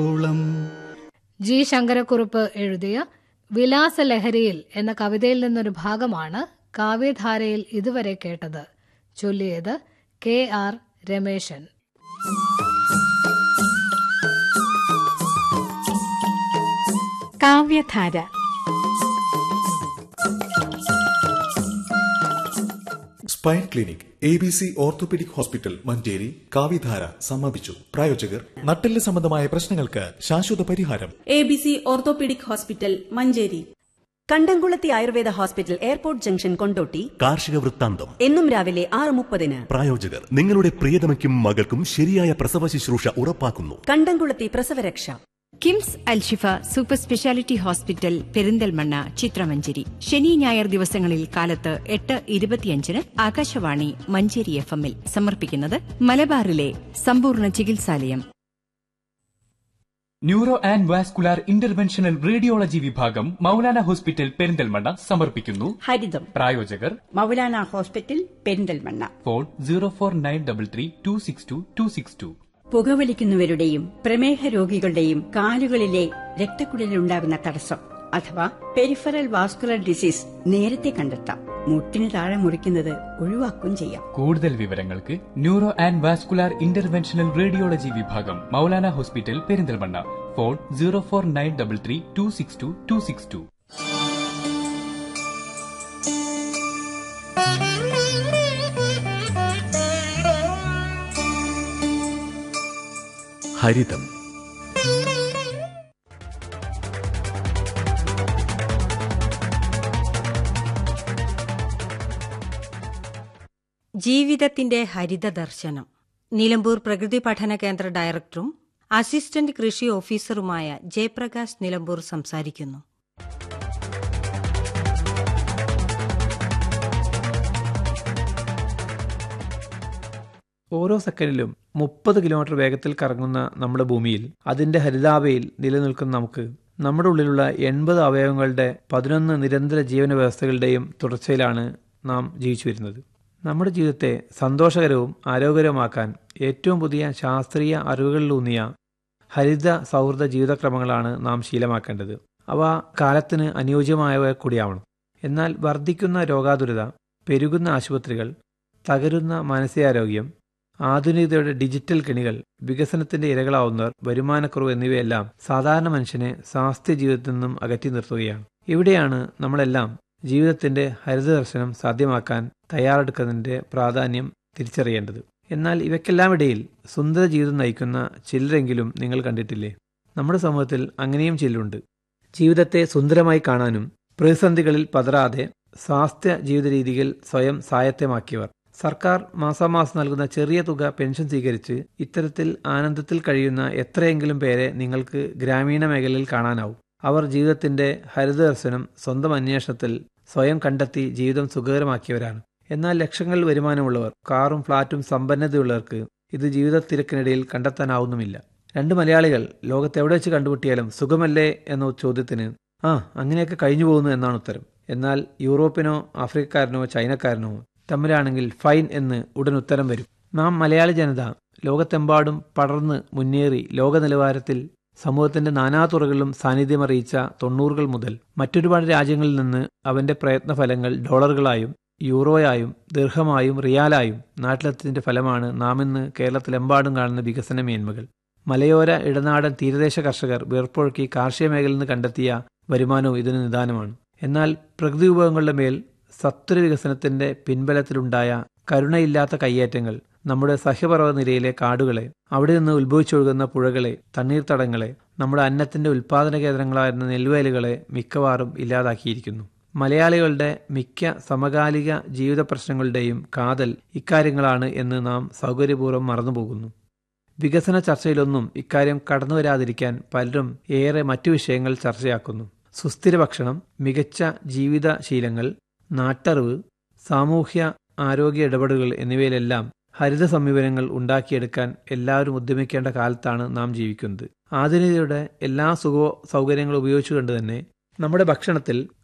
G Sankara Kurup എഴുതിയ വിലാസലഹരിയിൽ എന്ന കവിതയിൽ നിന്നൊരു ഭാഗമാണ് കാവ്യധാരയിൽ ഇതുവരെ കേട്ടത് ചൊല്ലിയത് K R Rameshan Kavyadhara spine clinic A B C orthopedic hospital Manjeri Kavyadhara സമാപിച്ചു പ്രായോജകർ നട്ടെല്ല് സംബന്ധമായ പ്രശ്നങ്ങൾക്ക് ശാശ്വത പരിഹാരം A B C orthopedic hospital Manjeri Kandamkulathy Ayurveda hospital airport junction Kondotty കാർഷിക വൃത്താന്തം എന്നും രാവിലെ ആറ് മുപ്പതിന് പ്രായോജകർ നിങ്ങളുടെ പ്രിയതമയ്ക്കും മകൾക്കും ശരിയായ പ്രസവ ശുശ്രൂഷ ഉറപ്പാക്കുന്നു Kandamkulathy Prasavaraksha KIMS Alshifa super speciality hospital Perinthalmanna ചിത്രമഞ്ചേരി ശനി ഞായർ ദിവസങ്ങളിൽ കാലത്ത് എട്ട് ഇരുപത്തിയഞ്ചിന് ആകാശവാണി മഞ്ചേരി എഫ് എമ്മിൽ സമർപ്പിക്കുന്നത് മലബാറിലെ സമ്പൂർണ്ണ ചികിത്സാലയം neuro and vascular interventional radiology വിഭാഗം മൗലാന ഹോസ്പിറ്റൽ പെരിന്തൽമണ്ണ സമർപ്പിക്കുന്നു ഹരിതം പ്രായോജകർ Maulana hospital Perinthalmanna phone zero four nine double three two six two two six two പുകവലിക്കുന്നവരുടെയും പ്രമേഹ രോഗികളുടെയും കാലുകളിലെ രക്തക്കുഴലിലുണ്ടാകുന്ന തടസ്സം അഥവാ പെരിഫറൽ വാസ്കുലർ ഡിസീസ് നേരത്തെ കണ്ടെത്താം മുട്ടിന് താഴെ മുറിക്കുന്നത് ഒഴിവാക്കുകയും ചെയ്യാം കൂടുതൽ വിവരങ്ങൾക്ക് neuro and vascular interventional radiology വിഭാഗം Maulana hospital Perinthalmanna phone zero four nine double three two six two two six two Haritham ജീവിതത്തിന്റെ ഹരിത ദർശനം നിലമ്പൂർ പ്രകൃതി പഠന കേന്ദ്ര ഡയറക്ടറും അസിസ്റ്റന്റ് കൃഷി ഓഫീസറുമായ ജയപ്രകാശ് നിലമ്പൂർ സംസാരിക്കുന്നു ഓരോ സെക്കൻഡിലും മുപ്പത് കിലോമീറ്റർ വേഗത്തിൽ കറങ്ങുന്ന നമ്മുടെ ഭൂമിയിൽ അതിന്റെ ഹരിതാഭയിൽ നിലനിൽക്കുന്ന നമുക്ക് നമ്മുടെ ഉള്ളിലുള്ള എൺപത് അവയവങ്ങളുടെ പതിനൊന്ന് നിരന്തര ജീവന വ്യവസ്ഥകളുടെയും തുടർച്ചയിലാണ് നാം ജീവിച്ചു വരുന്നത് നമ്മുടെ ജീവിതത്തെ സന്തോഷകരവും ആരോഗ്യകരവുമാക്കാൻ ഏറ്റവും പുതിയ ശാസ്ത്രീയ അറിവുകളിലൂന്നിയ ഹരിത സൗഹൃദ ജീവിതക്രമങ്ങളാണ് നാം ശീലമാക്കേണ്ടത് അവ കാലത്തിന് അനുയോജ്യമായവ കൂടിയാവണം എന്നാൽ വർദ്ധിക്കുന്ന രോഗാതുരത പെരുകുന്ന ആശുപത്രികൾ തകരുന്ന മാനസികാരോഗ്യം ആധുനികതയുടെ ഡിജിറ്റൽ കെണികൾ വികസനത്തിന്റെ ഇരകളാവുന്നവർ വരുമാനക്കുറവ് എന്നിവയെല്ലാം സാധാരണ മനുഷ്യനെ സ്വാസ്ഥ്യ ജീവിതത്തിൽ നിന്നും അകറ്റി നിർത്തുകയാണ് ഇവിടെയാണ് നമ്മളെല്ലാം ജീവിതത്തിന്റെ ഹരിതദർശനം സാധ്യമാക്കാൻ തയ്യാറെടുക്കുന്നതിന്റെ പ്രാധാന്യം തിരിച്ചറിയേണ്ടത് എന്നാൽ ഇവയ്ക്കെല്ലാം ഇടയിൽ സുന്ദര ജീവിതം നയിക്കുന്ന ചിലരെങ്കിലും നിങ്ങൾ കണ്ടിട്ടില്ലേ നമ്മുടെ സമൂഹത്തിൽ അങ്ങനെയും ചിലരുണ്ട് ജീവിതത്തെ സുന്ദരമായി കാണാനും പ്രതിസന്ധികളിൽ പതറാതെ സ്വാസ്ഥ്യ ജീവിത രീതികൾ സ്വയം സായത്തമാക്കിയവർ സർക്കാർ മാസാമാസം നൽകുന്ന ചെറിയ തുക പെൻഷൻ സ്വീകരിച്ച് ഇത്തരത്തിൽ ആനന്ദത്തിൽ കഴിയുന്ന എത്രയെങ്കിലും പേരെ നിങ്ങൾക്ക് ഗ്രാമീണ മേഖലയിൽ കാണാനാവും അവർ ജീവിതത്തിന്റെ ഹരിതദർശനം സ്വന്തം അന്വേഷണത്തിൽ സ്വയം കണ്ടെത്തി ജീവിതം സുഖകരമാക്കിയവരാണ് എന്നാൽ ലക്ഷങ്ങൾ വരുമാനമുള്ളവർ കാറും ഫ്ളാറ്റും സമ്പന്നതയുള്ളവർക്ക് ഇത് ജീവിത തിരക്കിനിടയിൽ കണ്ടെത്താനാവുന്നുമില്ല രണ്ട് മലയാളികൾ ലോകത്തെവിടെ വെച്ച് കണ്ടുമുട്ടിയാലും സുഖമല്ലേ എന്ന ചോദ്യത്തിന് ആ അങ്ങനെയൊക്കെ കഴിഞ്ഞു പോകുന്നു എന്നാണ് ഉത്തരം എന്നാൽ യൂറോപ്പിനോ ആഫ്രിക്കക്കാരനോ ചൈനക്കാരനോ തമ്മിലാണെങ്കിൽ ഫൈൻ എന്ന് ഉടൻ ഉത്തരം വരും നാം മലയാളി ജനത ലോകത്തെമ്പാടും പടർന്ന് മുന്നേറി ലോക നിലവാരത്തിൽ സമൂഹത്തിന്റെ നാനാതുറകളിലും സാന്നിധ്യമറിയിച്ച തൊണ്ണൂറുകൾ മുതൽ മറ്റൊരുപാട് രാജ്യങ്ങളിൽ നിന്ന് അവന്റെ പ്രയത്നഫലങ്ങൾ ഡോളറുകളായും യൂറോയായും ദീർഘമായും റിയാലായും നാട്ടിലെത്തിയതിന്റെ ഫലമാണ് നാം ഇന്ന് കേരളത്തിലെമ്പാടും കാണുന്ന വികസന മേന്മകൾ മലയോര ഇടനാടൻ തീരദേശ കർഷകർ വീർപ്പൊഴുക്കി കാർഷിക മേഖലയിൽ നിന്ന് കണ്ടെത്തിയ വരുമാനവും ഇതിന് നിദാനമാണ് എന്നാൽ പ്രകൃതി വിഭവങ്ങളുടെ മേൽ സത്വര വികസനത്തിന്റെ പിൻബലത്തിലുണ്ടായ കരുണയില്ലാത്ത കയ്യേറ്റങ്ങൾ നമ്മുടെ സഹ്യപർവ്വത നിരയിലെ കാടുകളെ അവിടെ നിന്ന് ഉത്ഭവിച്ചൊഴുകുന്ന പുഴകളെ തണ്ണീർത്തടങ്ങളെ നമ്മുടെ അന്നത്തിന്റെ ഉൽപാദന കേന്ദ്രങ്ങളായിരുന്ന നെൽവയലുകളെ മിക്കവാറും ഇല്ലാതാക്കിയിരിക്കുന്നു മലയാളികളുടെ മിക്ക സമകാലിക ജീവിത പ്രശ്നങ്ങളുടെയും കാതൽ ഇക്കാര്യങ്ങളാണ് എന്ന് നാം സൗകര്യപൂർവ്വം മറന്നുപോകുന്നു വികസന ചർച്ചയിലൊന്നും ഇക്കാര്യം കടന്നു വരാതിരിക്കാൻ പലരും ഏറെ മറ്റു വിഷയങ്ങൾ ചർച്ചയാക്കുന്നു സുസ്ഥിര ഭക്ഷണം മികച്ച ജീവിതശീലങ്ങൾ നാട്ടറിവ് സാമൂഹ്യ ആരോഗ്യ ഇടപെടലുകൾ എന്നിവയിലെല്ലാം ഹരിത സമീപനങ്ങൾ ഉണ്ടാക്കിയെടുക്കാൻ എല്ലാവരും ഉദ്യമിക്കേണ്ട കാലത്താണ് നാം ജീവിക്കുന്നത് ആധുനികതയുടെ എല്ലാ സുഖ സൗകര്യങ്ങളും ഉപയോഗിച്ചുകൊണ്ട് തന്നെ നമ്മുടെ ഭക്ഷണത്തിൽ